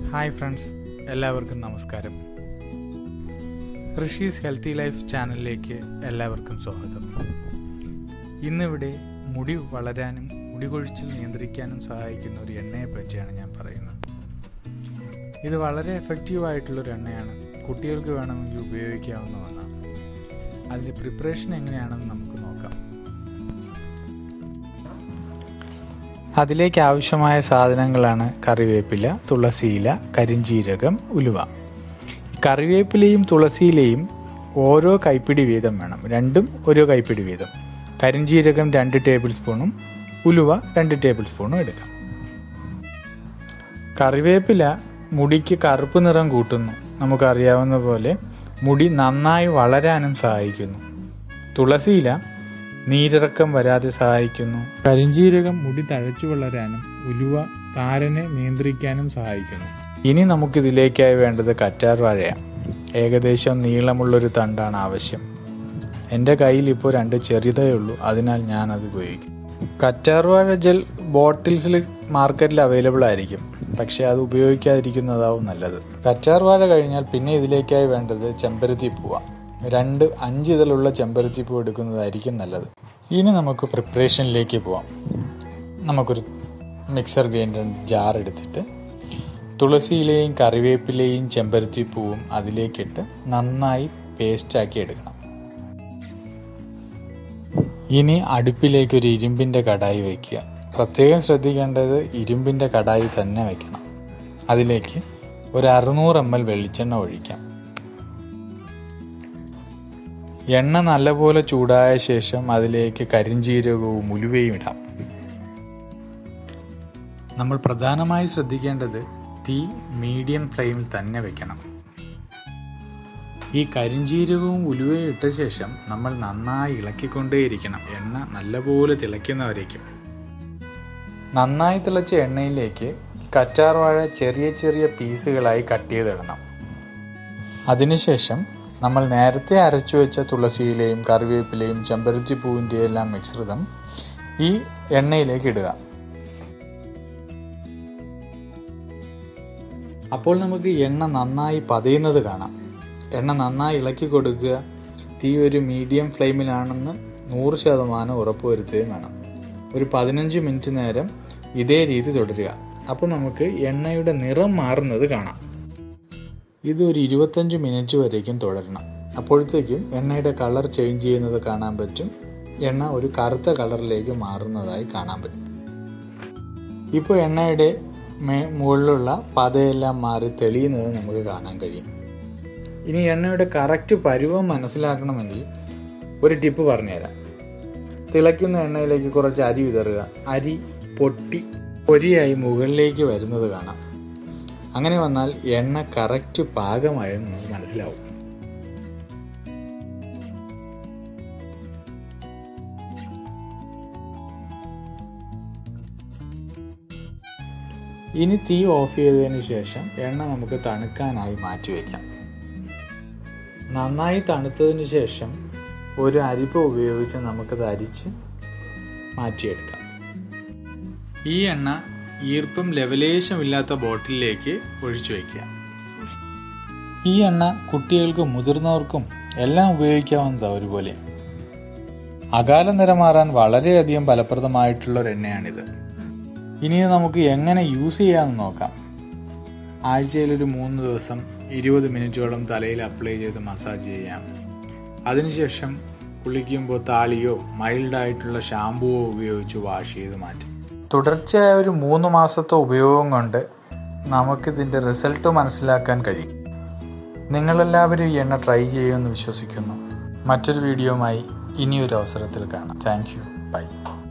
hi friends എല്ലാവർക്കും നമസ്കാരം Rishi's healthy life ചാനലിലേക്ക് എല്ലാവർക്കും സ്വാഗതം ഇന്നിവിടെ മുടി വളരാനും മുടി കൊഴിച്ചിൽ നിയന്ത്രിക്കാനും സഹായിക്കുന്ന ഒരു എണ്ണയെ പറ്റിയാണ് ഞാൻ പറയുന്നത് ഇത് വളരെ എഫക്റ്റീവ് ആയിട്ടുള്ളൊരു എണ്ണയാണ് കുട്ടികൾക്ക് വേണമെങ്കിൽ ഉപയോഗിക്കാവുന്ന ഒന്നാണ് അതിൻ്റെ പ്രിപ്പറേഷൻ എങ്ങനെയാണെന്ന് നമുക്ക് നോക്കാം അതിലേക്ക് ആവശ്യമായ സാധനങ്ങളാണ് കറിവേപ്പില തുളസിയില കരിഞ്ചീരകം ഉലുവ കറിവേപ്പിലയും തുളസിയിലയും ഓരോ കൈപ്പിടി വീതം വേണം രണ്ടും ഓരോ കൈപ്പിടി വീതം കരിഞ്ചീരകം രണ്ട് ടേബിൾ സ്പൂണും ഉലുവ രണ്ട് ടേബിൾ സ്പൂണും എടുക്കാം കറിവേപ്പില മുടിക്ക് കറുപ്പ് നിറം കൂട്ടുന്നു നമുക്കറിയാവുന്ന പോലെ മുടി നന്നായി വളരാനും സഹായിക്കുന്നു തുളസിയില നീരിറക്കം വരാതെ സഹായിക്കുന്നു കരിഞ്ചീരകം മുടി തഴച്ചു വളരാനും ഉലുവ താരനെ നിയന്ത്രിക്കാനും സഹായിക്കുന്നു ഇനി നമുക്കിതിലേക്കായി വേണ്ടത് കറ്റാർ വാഴയാണ് ഏകദേശം നീളമുള്ളൊരു തണ്ടാണ് ആവശ്യം എൻ്റെ കയ്യിൽ ഇപ്പോൾ രണ്ട് ചെറുതേ ഉള്ളൂ അതിനാൽ ഞാൻ അത് ഉപയോഗിക്കും കറ്റാർ വാഴ ജെൽ ബോട്ടിൽസിൽ മാർക്കറ്റിൽ അവൈലബിൾ ആയിരിക്കും പക്ഷേ അത് ഉപയോഗിക്കാതിരിക്കുന്നതാവും നല്ലത് കറ്റാർ വാഴ കഴിഞ്ഞാൽ പിന്നെ ഇതിലേക്കായി വേണ്ടത് ചെമ്പരത്തി പൂവാണ് രണ്ട് അഞ്ച് ഇതളുള്ള ചെമ്പരത്തി പൂ എടുക്കുന്നതായിരിക്കും നല്ലത് ഇനി നമുക്ക് പ്രിപ്പറേഷനിലേക്ക് പോവാം നമുക്കൊരു മിക്സർ ഗ്രൈൻഡർ ജാർ എടുത്തിട്ട് തുളസിയിലയും കറിവേപ്പിലയും ചെമ്പരത്തി പൂവും അതിലേക്കിട്ട് നന്നായി പേസ്റ്റാക്കി എടുക്കണം ഇനി അടുപ്പിലേക്ക് ഒരു ഇരുമ്പിൻ്റെ കടായി വയ്ക്കുക പ്രത്യേകം ശ്രദ്ധിക്കേണ്ടത് ഇരുമ്പിൻ്റെ കടായി തന്നെ വയ്ക്കണം അതിലേക്ക് ഒരു അറുന്നൂറ് എം എൽ വെളിച്ചെണ്ണ ഒഴിക്കാം എണ്ണ നല്ലപോലെ ചൂടായ ശേഷം അതിലേക്ക് കരിഞ്ചീരകവും ഉലുവയും ഇടാം നമ്മൾ പ്രധാനമായി ശ്രദ്ധിക്കേണ്ടത് തീ മീഡിയം ഫ്ലെയിമിൽ തന്നെ വെക്കണം ഈ കരിഞ്ചീരകവും ഉലുവയും ഇട്ട ശേഷം നമ്മൾ നന്നായി ഇളക്കിക്കൊണ്ടേയിരിക്കണം എണ്ണ നല്ലപോലെ തിളയ്ക്കുന്നവരേക്കും നന്നായി തിളച്ച എണ്ണയിലേക്ക് കറ്റാർ വാഴ ചെറിയ ചെറിയ പീസുകളായി കട്ട് ചെയ്തിടണം അതിനുശേഷം നമ്മൾ നേരത്തെ അരച്ചു വെച്ച തുളസിയിലെയും കറിവേപ്പിലയും ചെമ്പരത്തി പൂവിൻ്റെ എല്ലാം മിശ്രിതം ഈ എണ്ണയിലേക്ക് ഇടുക അപ്പോൾ നമുക്ക് എണ്ണ നന്നായി പതയുന്നത് കാണാം എണ്ണ നന്നായി ഇളക്കി കൊടുക്കുക തീ ഒരു മീഡിയം ഫ്ലെയിമിലാണെന്ന് നൂറ് ശതമാനം ഉറപ്പുവരുത്തുകയും വേണം ഒരു പതിനഞ്ച് മിനിറ്റ് നേരം ഇതേ രീതി തുടരുക അപ്പോൾ നമുക്ക് എണ്ണയുടെ നിറം മാറുന്നത് കാണാം ഇത് ഒരു ഇരുപത്തഞ്ച് മിനിറ്റ് വരേക്കും തുടരണം അപ്പോഴത്തേക്കും എണ്ണയുടെ കളർ ചേഞ്ച് ചെയ്യുന്നത് കാണാൻ പറ്റും എണ്ണ ഒരു കറുത്ത കളറിലേക്ക് മാറുന്നതായി കാണാൻ പറ്റും ഇപ്പോൾ എണ്ണയുടെ മേ മുകളിലുള്ള പതയെല്ലാം മാറി തെളിയുന്നത് നമുക്ക് കാണാൻ കഴിയും ഇനി എണ്ണയുടെ കറക്റ്റ് പരുവം മനസ്സിലാക്കണമെങ്കിൽ ഒരു ടിപ്പ് പറഞ്ഞുതരാം തിളയ്ക്കുന്ന എണ്ണയിലേക്ക് കുറച്ച് അരി വിതറുക അരി പൊട്ടി പൊരിയായി മുകളിലേക്ക് വരുന്നത് കാണാം അങ്ങനെ വന്നാൽ എണ്ണ കറക്റ്റ് പാകമായെന്ന് നമുക്ക് മനസ്സിലാവും ഇനി തീ ഓഫ് ചെയ്തതിന് ശേഷം എണ്ണ നമുക്ക് തണുക്കാനായി മാറ്റി വയ്ക്കാം നന്നായി തണുത്തതിന് ശേഷം ഒരു അരിപ്പ ഉപയോഗിച്ച് നമുക്കത് അരിച്ച് മാറ്റിയെടുക്കാം ഈ എണ്ണ ഈർപ്പം ലെവലേശമില്ലാത്ത ബോട്ടിലേക്ക് ഒഴിച്ചു വയ്ക്കുക ഈ എണ്ണ കുട്ടികൾക്കും മുതിർന്നവർക്കും എല്ലാം ഉപയോഗിക്കാവുന്നതാണ് ഒരുപോലെ അകാല നിറം മാറാൻ വളരെയധികം ഫലപ്രദമായിട്ടുള്ള ഒരു എണ്ണയാണിത് ഇനി നമുക്ക് എങ്ങനെ യൂസ് ചെയ്യാമെന്ന് നോക്കാം ആഴ്ചയിൽ ഒരു മൂന്ന് ദിവസം ഇരുപത് മിനിറ്റോളം തലയിൽ അപ്ലൈ ചെയ്ത് മസാജ് ചെയ്യാം അതിനുശേഷം കുളിക്കുമ്പോൾ താളിയോ മൈൽഡായിട്ടുള്ള ഷാമ്പുവോ ഉപയോഗിച്ച് വാഷ് ചെയ്ത് മാറ്റാം തുടർച്ചയായ ഒരു മൂന്ന് മാസത്തെ ഉപയോഗം കൊണ്ട് നമുക്കിതിൻ്റെ റിസൾട്ട് മനസ്സിലാക്കാൻ കഴിയും നിങ്ങളെല്ലാവരും ഈ എണ്ണ ട്രൈ ചെയ്യുമെന്ന് വിശ്വസിക്കുന്നു മറ്റൊരു വീഡിയോയുമായി ഇനിയൊരു അവസരത്തിൽ കാണാം താങ്ക് യു ബൈ